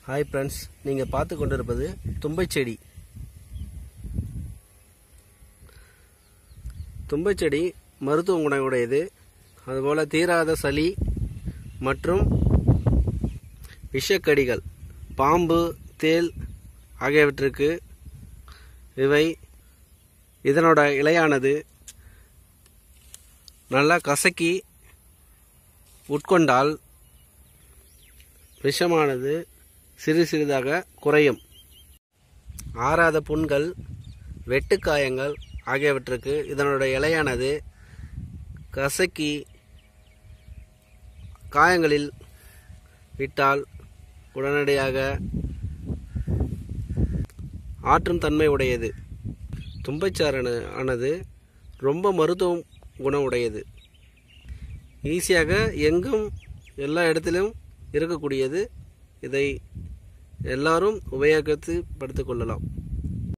hi friends நீங்கள் பார்த்து கொண்டிருப்பது தும்பைச் செடி தும்பைச் செடி மருத்துவ குணமுடையது அதுபோல் தீராத சளி மற்றும் விஷக்கடிகள் பாம்பு தேள் ஆகியவற்றுக்கு இவை இதனோட இலையானது நல்லா கசக்கி உட்கொண்டால் விஷமானது சிறு சிறிதாக குறையும் ஆறாத புண்கள் வெட்டுக்காயங்கள் ஆகியவற்றுக்கு இதனோட இலையானது கசக்கி காயங்களில் விட்டால் உடனடியாக ஆற்றும் தன்மை உடையது தும்பைச்சாறு ஆனது ரொம்ப மருத்துவ குணம் உடையது ஈஸியாக எங்கும் எல்லா இடத்திலும் இருக்கக்கூடியது இதை எல்லாரும் உபயோகித்து படுத்திக் கொள்ளலாம்